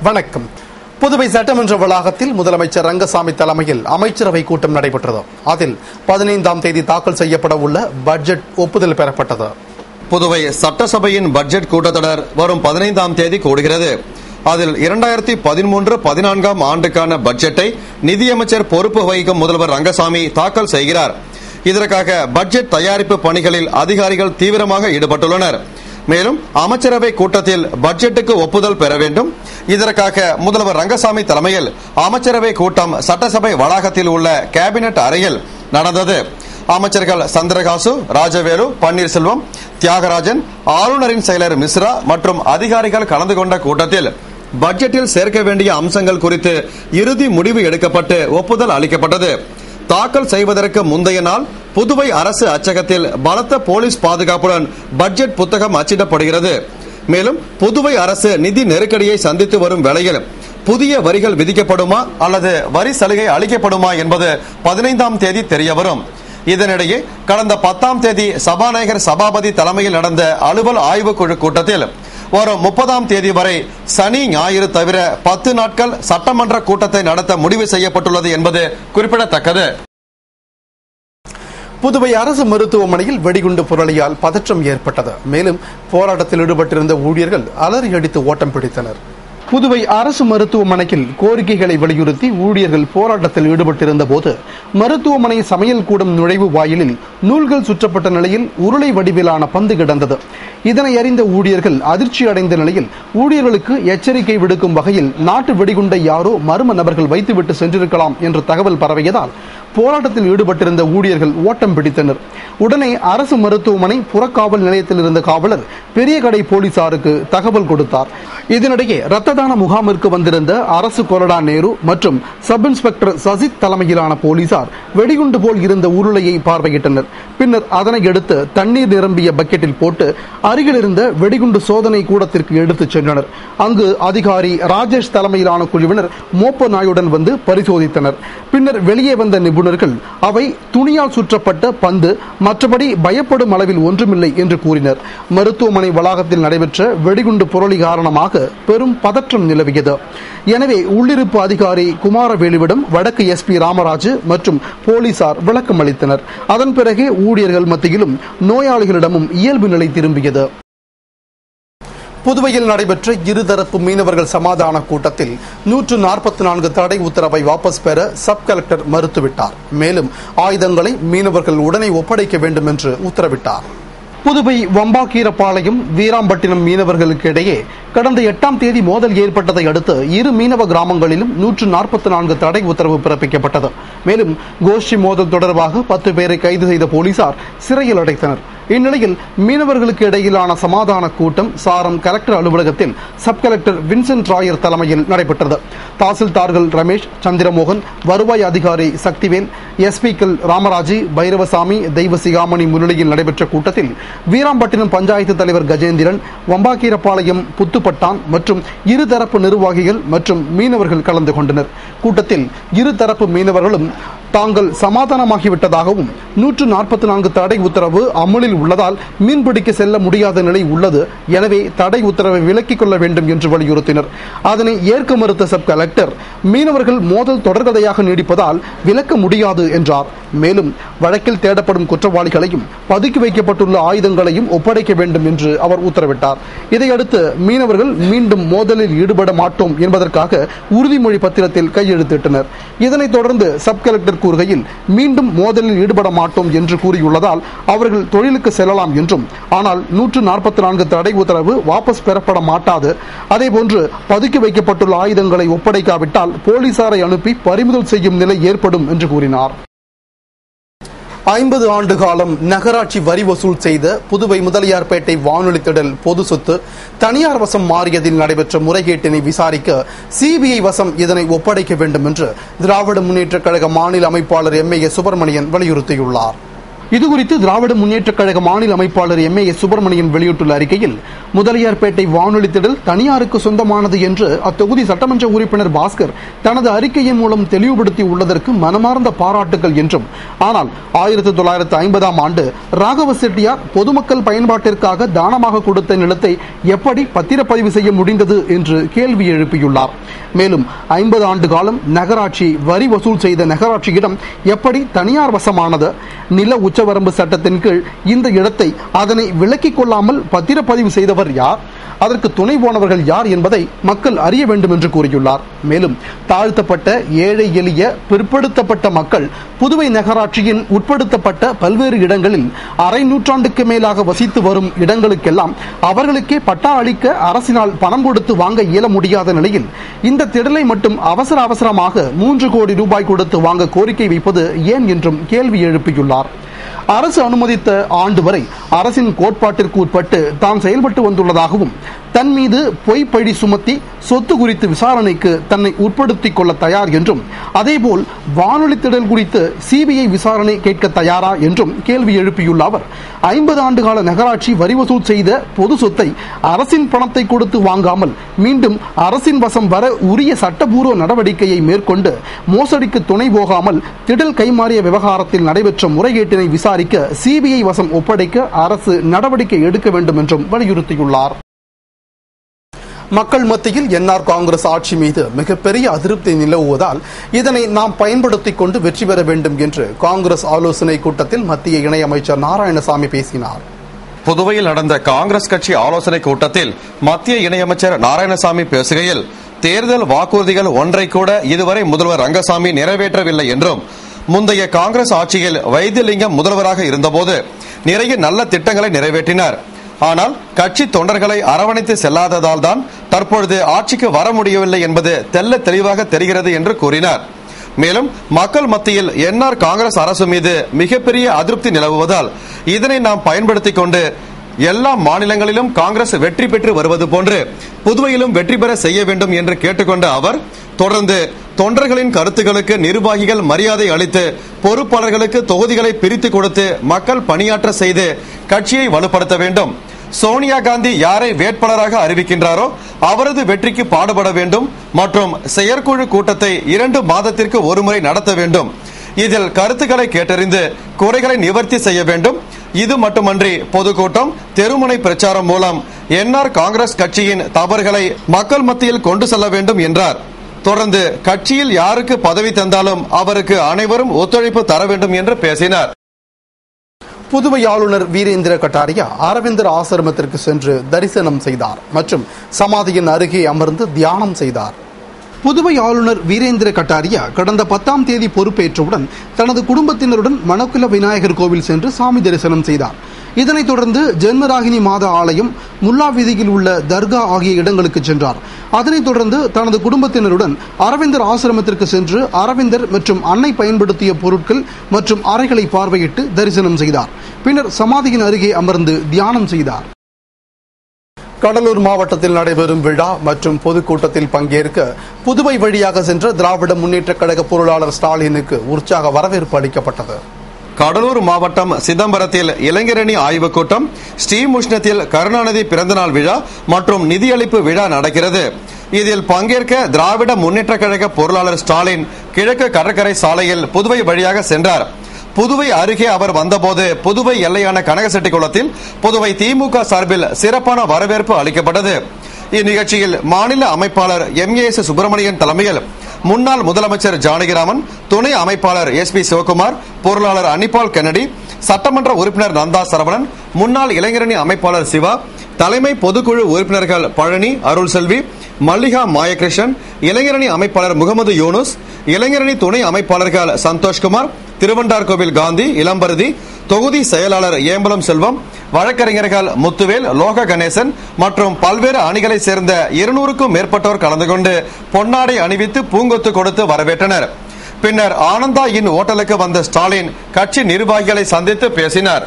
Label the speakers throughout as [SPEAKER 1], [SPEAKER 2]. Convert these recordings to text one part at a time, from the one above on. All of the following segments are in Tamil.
[SPEAKER 1] வணக்கம் புதுவை சட்டமன்ற வளாகத்தில் முதலமைச்சர் ரங்கசாமி தலைமையில் அமைச்சரவை கூட்டம் நடைபெற்றது அதில் பதினைந்தாம் தேதி தாக்கல் செய்யப்பட உள்ள பட்ஜெட் ஒப்புதல் பெறப்பட்டது
[SPEAKER 2] புதுவை சட்டசபையின் பட்ஜெட் கூட்டத்தொடர் வரும் பதினைந்தாம் தேதி கூடுகிறது அதில் இரண்டாயிரத்தி பதிமூன்று பதினான்காம் ஆண்டுக்கான பட்ஜெட்டை நிதியமைச்சர் பொறுப்பு வகிக்கும் முதல்வர் ரங்கசாமி தாக்கல் செய்கிறார் இதற்காக பட்ஜெட் தயாரிப்பு பணிகளில் அதிகாரிகள் தீவிரமாக ஈடுபட்டுள்ளனர் மேலும் அமைச்சரவை கூட்டத்தில் பட்ஜெட்டுக்கு ஒப்புதல் பெற வேண்டும் இதற்காக முதல்வர் ரங்கசாமி தலைமையில் அமைச்சரவை கூட்டம் சட்டசபை வளாகத்தில் உள்ள கேபினெட் அறையில் நடந்தது அமைச்சர்கள் சந்திரகாசு ராஜவேலு பன்னீர்செல்வம் தியாகராஜன் ஆளுநரின் செயலர் மிஸ்ரா மற்றும் அதிகாரிகள் கலந்து கொண்ட கூட்டத்தில் பட்ஜெட்டில் சேர்க்க வேண்டிய அம்சங்கள் குறித்து இறுதி முடிவு எடுக்கப்பட்டு ஒப்புதல் அளிக்கப்பட்டது தாக்கல் செய்வதற்கு முந்தைய நாள் புதுவை அரசு அச்சகத்தில் பலத்த போலீஸ் பாதுகாப்புடன் பட்ஜெட் புத்தகம் அச்சிடப்படுகிறது மேலும் புதுவை அரசு நிதி நெருக்கடியை சந்தித்து வரும் வேளையில் புதிய வரிகள் விதிக்கப்படுமா அல்லது வரி சலுகை அளிக்கப்படுமா என்பது பதினைந்தாம் தேதி தெரியவரும் இதனிடையே கடந்த பத்தாம் தேதி சபாநாயகர் சபாபதி தலைமையில் நடந்த அலுவல் ஆய்வுக்குழு கூட்டத்தில் வரும் முப்பதாம் தேதி வரை சனி ஞாயிறு தவிர பத்து நாட்கள் சட்டமன்ற கூட்டத்தை நடத்த முடிவு செய்யப்பட்டுள்ளது என்பது குறிப்பிடத்தக்கது
[SPEAKER 1] புதுவை அரசு மருத்துவமனையில் வெடிகுண்டு புரளியால் பதற்றம் ஏற்பட்டது மேலும் போராட்டத்தில் ஈடுபட்டிருந்த ஊழியர்கள் அலறி அடித்து ஓட்டம் பிடித்தனர் புதுவை அரசு மருத்துவமனையில் கோரிக்கைகளை வலியுறுத்தி ஊழியர்கள் போராட்டத்தில் ஈடுபட்டிருந்த போது மருத்துவமனை சமையல் கூடம் நுழைவு வாயிலில் நூல்கள் சுற்றப்பட்ட நிலையில் உருளை வடிவிலான பந்து கிடந்தது இதனை அறிந்த ஊழியர்கள் அதிர்ச்சி அடைந்த நிலையில் ஊழியர்களுக்கு எச்சரிக்கை விடுக்கும் வகையில் நாட்டு வெடிகுண்டை யாரோ மர்ம நபர்கள் வைத்துவிட்டு சென்றிருக்கலாம் என்ற தகவல் பரவியதால் போராட்டத்தில் ஈடுபட்டிருந்த ஊழியர்கள் ஓட்டம் பிடித்தனர் உடனே அரசு மருத்துவமனை புறக்காவல் நிலையத்தில் இருந்த காவலர் பெரிய கடை போலீசாருக்கு தகவல் கொடுத்தார் இதனிடையே ரத்த தான முகாமிற்கு வந்திருந்த அரசு கொறடா நேரு மற்றும் சப் இன்ஸ்பெக்டர் சசித் தலைமையிலான போலீசார் வெடிகுண்டு போல் இருந்த உருளையை பார்வையிட்டனர் பின்னர் அதனை எடுத்து தண்ணீர் நிரம்பிய பக்கெட்டில் போட்டு அருகில் இருந்த வெடிகுண்டு சோதனை கூடத்திற்கு எடுத்துச் சென்றனர் அங்கு அதிகாரி ராஜேஷ் தலைமையிலான குழுவினர் மோப்ப நாயுடன் வந்து பரிசோதித்தனர் பின்னர் வெளியே வந்த நிபுணர்கள் அவை துணியால் சுற்றப்பட்ட பந்து மற்றபடி பயப்படும் அளவில் ஒன்றுமில்லை என்று கூறினர் மருத்துவமனை வளாகத்தில் நடைபெற்ற வெடிகுண்டு புரளி காரணமாக பெரும் பதற்றம் நிலவியது எனவே உள்ளிருப்பு அதிகாரி குமாரவேலுவிடம் வடக்கு எஸ்பி ராமராஜு மற்றும் போலீசார் விளக்கம் அளித்தனர் அதன் பிறகே ஊழியர்கள் மத்தியிலும் நோயாளிகளிடமும் இயல்பு நிலை திரும்பியது புதுவையில் நடைபெற்ற இருதரப்பு மீனவர்கள் சமாதான கூட்டத்தில் நூற்று நாற்பத்தி நான்கு தடை உத்தரவை வாபஸ் பெற சப் கலெக்டர் மறுத்துவிட்டார் மேலும் ஆயுதங்களை மீனவர்கள் உடனே ஒப்படைக்க வேண்டும் என்று உத்தரவிட்டார் புதுவை வம்பாக்கீரப்பாளையம் வீராம்பட்டினம் மீனவர்களுக்கு இடையே கடந்த எட்டாம் தேதி மோதல் ஏற்பட்டதை அடுத்து இரு மீனவ கிராமங்களிலும் நூற்று நாற்பத்தி நான்கு தடை உத்தரவு பிறப்பிக்கப்பட்டது மேலும் கோஷ்டி மோதல் தொடர்பாக பத்து பேரை கைது செய்த போலீசார் சிறையில் அடைத்தனர் இந்நிலையில் மீனவர்களுக்கு இடையிலான சமாதான கூட்டம் சாரம் கலெக்டர் அலுவலகத்தில் சப் கலெக்டர் வின்சென்ட் ராயர் தலைமையில் நடைபெற்றது தாசில்தார்கள் ரமேஷ் சந்திரமோகன் வருவாய் அதிகாரி சக்திவேல் எஸ்பிக்கள் ராமராஜி பைரவசாமி தெய்வசிகாமணி முன்னிலையில் நடைபெற்ற கூட்டத்தில் வீராம்பட்டினம் பஞ்சாயத்து தலைவர் கஜேந்திரன் வம்பாக்கீரப்பாளையம் புத்துப்பட்டான் மற்றும் இருதரப்பு நிர்வாகிகள் மற்றும் மீனவர்கள் கலந்து கொண்டனர் கூட்டத்தில் இருதரப்பு மீனவர்களும் தாங்கள் சமாதானமாகிவிட்டதாகவும் நூற்று நாற்பத்தி நான்கு தடை உத்தரவு அமலில் உள்ளதால் மீன்பிடிக்க செல்ல முடியாத நிலை உள்ளது எனவே தடை உத்தரவை விலக்கிக் கொள்ள வேண்டும் என்று வலியுறுத்தினர் அதனை ஏற்க மறுத்த சப் கலெக்டர் மீனவர்கள் மோதல் தொடர்கதையாக நீடிப்பதால் விலக்க முடியாது என்றார் மேலும் வழக்கில் தேடப்படும் குற்றவாளிகளையும் பதுக்கி வைக்கப்பட்டுள்ள ஆயுதங்களையும் ஒப்படைக்க வேண்டும் என்று அவர் உத்தரவிட்டார் இதையடுத்து மீனவர்கள் மீண்டும் மோதலில் ஈடுபட மாட்டோம் என்பதற்காக உறுதிமொழி பத்திரத்தில் கையெழுத்திட்டனர் இதனைத் தொடர்ந்து சப் கலெக்டர் கூறுகையில் மீண்டும் மோதலில் ஈடுபட மாட்டோம் என்று கூறியுள்ளதால் அவர்கள் தொழிலுக்கு செல்லலாம் என்றும் ஆனால் நூற்று நாற்பத்தி நான்கு தடை உத்தரவு வாபஸ் பெறப்பட மாட்டாது அதேபோன்று பதுக்கி வைக்கப்பட்டுள்ள ஆயுதங்களை ஒப்படைக்காவிட்டால் போலீசாரை அனுப்பி பறிமுதல் செய்யும் நிலை ஏற்படும் என்று கூறினார் ஐம்பது ஆண்டு காலம் நகராட்சி வரி வசூல் செய்த புதுவை முதலியார்பேட்டை வானொலி திடல் பொது சொத்து தனியார் வசம் மாறியதில் நடைபெற்ற முறைகேட்டினை விசாரிக்க சிபிஐ வசம் இதனை ஒப்படைக்க வேண்டும் என்று திராவிட முன்னேற்றக் கழக மாநில அமைப்பாளர் எம் ஏ சுப்பிரமணியன் வலியுறுத்தியுள்ளார் இதுகுறித்து திராவிட முன்னேற்றக் கழக மாநில அமைப்பாளர் எம் ஏ சுப்பிரமணியன் வெளியிட்டுள்ள அறிக்கையில் முதலியார்பேட்டை வானொலி திடல் தனியாருக்கு சொந்தமானது என்று அத்தொகுதி சட்டமன்ற உறுப்பினர் பாஸ்கர் தனது அறிக்கையின் மூலம் தெளிவுபடுத்தி உள்ளதற்கு மனமார்ந்த பாராட்டுகள் என்றும் ஆனால் ஆயிரத்தி தொள்ளாயிரத்து ஐம்பதாம் ஆண்டு ராகவ செட்டியார் பொதுமக்கள் பயன்பாட்டிற்காக தானமாக கொடுத்த நிலத்தை எப்படி பத்திரப்பதிவு செய்ய முடிந்தது என்று கேள்வி எழுப்பியுள்ளார் மேலும் ஐம்பது ஆண்டு காலம் நகராட்சி வரி வசூல் செய்த நகராட்சியிடம் எப்படி தனியார் வசமானது நில உச்சவரம்பு சட்டத்தின் கீழ் இந்த இடத்தை அதனை விலக்கிக் கொள்ளாமல் பத்திரப்பதிவு செய்தவர் யார் அதற்கு துணை போனவர்கள் யார் என்பதை மக்கள் அறிய வேண்டும் என்று கூறியுள்ளார் மேலும் தாழ்த்தப்பட்ட ஏழை எளிய பிற்படுத்தப்பட்ட மக்கள் புதுவை நகராட்சியின் உட்படுத்தப்பட்ட பல்வேறு இடங்களில் அரை நூற்றாண்டுக்கு மேலாக வசித்து வரும் இடங்களுக்கெல்லாம் அவர்களுக்கே பட்டா அளிக்க அரசினால் பணம் கொடுத்து வாங்க இயல முடியாத நிலையில் இந்த திடலை மட்டும் அவசர அவசரமாக மூன்று கோடி ரூபாய் கொடுத்து வாங்க கோரிக்கை வைப்பது ஏன் என்றும் கேள்வி எழுப்பியுள்ளார் அரசு அனுமதித்த ஆண்டு வரை அரசின் கோட்பாட்டிற்கு உட்பட்டு தான் செயல்பட்டு வந்துள்ளதாகவும் தன் மீது பொய் பழி சுமத்தி சொத்து குறித்து விசாரணைக்கு தன்னை உட்படுத்திக் கொள்ள தயார் என்றும் அதேபோல் வானொலி திடல் குறித்து சிபிஐ விசாரணை கேட்க தயாரா என்றும் கேள்வி எழுப்பியுள்ள அவர் ஐம்பது ஆண்டுகால நகராட்சி வரி வசூல் செய்த பொது சொத்தை அரசின் பணத்தை கொடுத்து வாங்காமல் மீண்டும் அரசின் வசம் வர உரிய சட்டபூர்வ நடவடிக்கையை மேற்கொண்டு மோசடிக்கு துணை போகாமல் திடல் கைமாறிய விவகாரத்தில் நடைபெற்ற முறைகேட்டினை விசாரிக்க சிபிஐ வசம் ஒப்படைக்க அரசு நடவடிக்கை எடுக்க வேண்டும் என்றும் வலியுறுத்தியுள்ளார் மக்கள் மத்தியில் என்ஆர் காங்கிரஸ் ஆட்சி மீது மிகப்பெரிய அதிருப்தி நிலவுவதால் இதனை நாம் பயன்படுத்திக் கொண்டு வெற்றி பெற வேண்டும் என்று காங்கிரஸ் ஆலோசனை கூட்டத்தில் மத்திய இணையமைச்சர் நாராயணசாமி பேசினார்
[SPEAKER 2] புதுவையில் நடந்த காங்கிரஸ் கட்சி ஆலோசனை கூட்டத்தில் மத்திய இணையமைச்சர் நாராயணசாமி பேசுகையில் தேர்தல் வாக்குறுதிகள் ஒன்றை கூட இதுவரை முதல்வர் ரங்கசாமி நிறைவேற்றவில்லை என்றும் முந்தைய காங்கிரஸ் ஆட்சியில் வைத்தியலிங்கம் முதல்வராக இருந்தபோது நிறைய நல்ல திட்டங்களை நிறைவேற்றினார் ஆனால் கட்சி தொண்டர்களை அரவணைத்து செல்லாததால் தான் தற்பொழுது ஆட்சிக்கு வர முடியவில்லை என்பது தெல்ல தெளிவாக தெரிகிறது என்று கூறினார் மேலும் மக்கள் மத்தியில் என்ஆர் காங்கிரஸ் அரசு மீது மிகப்பெரிய அதிருப்தி நிலவுவதால் இதனை நாம் பயன்படுத்திக் கொண்டு எல்லா மாநிலங்களிலும் காங்கிரஸ் வெற்றி பெற்று வருவது போன்று புதுவையிலும் வெற்றி பெற செய்ய வேண்டும் என்று கேட்டுக்கொண்ட அவர் தொடர்ந்து தொண்டர்களின் கருத்துக்களுக்கு நிர்வாகிகள் மரியாதை அளித்து பொறுப்பாளர்களுக்கு தொகுதிகளை பிரித்து கொடுத்து மக்கள் பணியாற்ற செய்து கட்சியை வலுப்படுத்த வேண்டும் சோனியா காந்தி யாரை வேட்பாளராக அறிவிக்கின்றாரோ அவரது வெற்றிக்கு பாடுபட வேண்டும் மற்றும் செயற்குழு கூட்டத்தை இரண்டு மாதத்திற்கு ஒருமுறை நடத்த வேண்டும் இதில் கருத்துக்களை கேட்டறிந்து குறைகளை நிவர்த்தி செய்ய வேண்டும் இது மட்டுமன்றி பொதுக்கூட்டம் தெருமுனை பிரச்சாரம் மூலம் என்ஆர் காங்கிரஸ் கட்சியின் தவறுகளை மக்கள் மத்தியில் கொண்டு செல்ல வேண்டும் என்றார் தொடர்ந்து கட்சியில் யாருக்கு பதவி தந்தாலும் அவருக்கு அனைவரும் ஒத்துழைப்பு தர வேண்டும் என்று பேசினார்
[SPEAKER 1] புதுவை ஆளுநர் வீரேந்திர கட்டாரியா அரவிந்தர் ஆசிரமத்திற்கு சென்று தரிசனம் செய்தார் மற்றும் சமாதியின் அருகே அமர்ந்து தியானம் செய்தார் புதுவை ஆளுநர் வீரேந்திர கட்டாரியா கடந்த பத்தாம் தேதி பொறுப்பேற்றவுடன் தனது குடும்பத்தினருடன் மணக்குல விநாயகர் கோவில் சென்று சாமி தரிசனம் செய்தார் இதனைத் தொடர்ந்து ஜென்மராகினி மாதா ஆலயம் முல்லா வீதியில் உள்ள தர்கா ஆகிய இடங்களுக்கு சென்றார் அதனைத் தொடர்ந்து தனது குடும்பத்தினருடன் அரவிந்தர் ஆசிரமத்திற்கு சென்று அரவிந்தர் மற்றும் அன்னை பயன்படுத்திய பொருட்கள் மற்றும் அறைகளை பார்வையிட்டு தரிசனம் செய்தார் பின்னர் சமாதியின் அருகே அமர்ந்து தியானம் செய்தார் கடலூர் மாவட்டத்தில் நடைபெறும் விழா மற்றும் பொதுக்கூட்டத்தில் பங்கேற்க புதுவை வழியாக சென்ற திராவிட முன்னேற்றக் கழக பொருளாளர் ஸ்டாலினுக்கு உற்சாக வரவேற்பு அளிக்கப்பட்டது
[SPEAKER 2] கடலூர் மாவட்டம் சிதம்பரத்தில் இளைஞரணி ஆய்வுக் கூட்டம் ஸ்ரீமுஷ்ணத்தில் கருணாநிதி பிறந்தநாள் விழா மற்றும் நிதியளிப்பு விழா நடக்கிறது இதில் பங்கேற்க திராவிட முன்னேற்றக் கழக பொருளாளர் ஸ்டாலின் கிழக்கு கடற்கரை சாலையில் புதுவை வழியாக சென்றார் புதுவை அருகே அவர் வந்தபோது புதுவை எல்லையான கனகசெட்டிக்குளத்தில் புதுவை திமுக சார்பில் சிறப்பான வரவேற்பு அளிக்கப்பட்டது இந்நிகழ்ச்சியில் மாநில அமைப்பாளர் எம் ஏ எஸ் சுப்பிரமணியன் தலைமையில் முன்னாள் முதலமைச்சர் ஜானகிராமன் துணை அமைப்பாளர் எஸ் பி சிவகுமார் பொருளாளர் அனிபால் கென்னடி சட்டமன்ற உறுப்பினர் நந்தா சரவணன் முன்னாள் இளைஞரணி அமைப்பாளர் சிவா தலைமை பொதுக்குழு உறுப்பினர்கள் பழனி அருள்செல்வி மல்லிகா மாயகிருஷ்ணன் இளைஞரணி அமைப்பாளர் முகமது யூனுஸ் இளைஞரணி துணை அமைப்பாளர்கள் சந்தோஷ்குமார் திருவண்டார்கோவில் காந்தி இளம்பருதி தொகுதி செயலாளர் ஏம்பலம் செல்வம் வழக்கறிஞர்கள் முத்துவேல் லோக கணேசன் மற்றும் பல்வேறு அணிகளை சேர்ந்த இருநூறுக்கும் மேற்பட்டோர் கலந்து கொண்டு பொன்னாடை அணிவித்து பூங்கொத்து கொடுத்து வரவேற்றனர் பின்னர் ஆனந்தா இன் ஓட்டலுக்கு வந்த ஸ்டாலின் கட்சி நிர்வாகிகளை சந்தித்து பேசினார்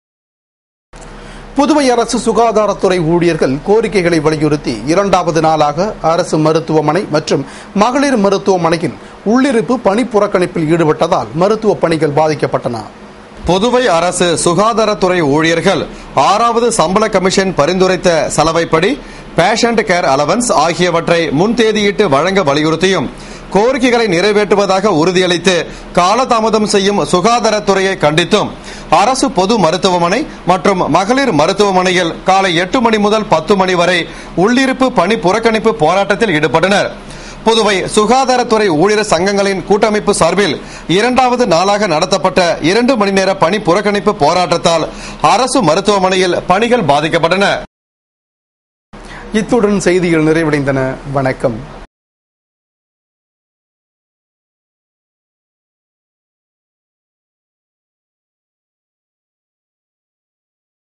[SPEAKER 1] புதுவை அரசு சுகாதாரத்துறை ஊழியர்கள் கோரிக்கைகளை வலியுறுத்தி இரண்டாவது நாளாக அரசு மருத்துவமனை மற்றும் மகளிர் மருத்துவமனையில் உள்ளிருப்பு பணி புறக்கணிப்பில் ஈடுபட்டதால் மருத்துவ பணிகள் பாதிக்கப்பட்டன
[SPEAKER 2] புதுவை அரசு சுகாதாரத்துறை ஊழியர்கள் ஆறாவது சம்பள கமிஷன் பரிந்துரைத்த சலவைப்படி பேஷண்ட் கேர் அலவன்ஸ் ஆகியவற்றை முன்தேதியிட்டு வழங்க வலியுறுத்தியும் கோரிக்கைகளை நிறைவேற்றுவதாக உறுதியளித்து காலதாமதம் செய்யும் சுகாதாரத்துறையை கண்டித்தும் அரசு பொது மருத்துவமனை மற்றும் மகளிர் மருத்துவமனையில் காலை எட்டு மணி முதல் பத்து மணி வரை உள்ளிருப்பு பணி புறக்கணிப்பு போராட்டத்தில் ஈடுபட்டனர் புதுவை சுகாதாரத்துறை ஊழியர் சங்கங்களின் கூட்டமைப்பு சார்பில் இரண்டாவது நாளாக நடத்தப்பட்ட இரண்டு மணி நேர பணி புறக்கணிப்பு போராட்டத்தால் அரசு மருத்துவமனையில் பணிகள் பாதிக்கப்பட்டன
[SPEAKER 1] இத்துடன் செய்திகள் நிறைவடைந்தன வணக்கம்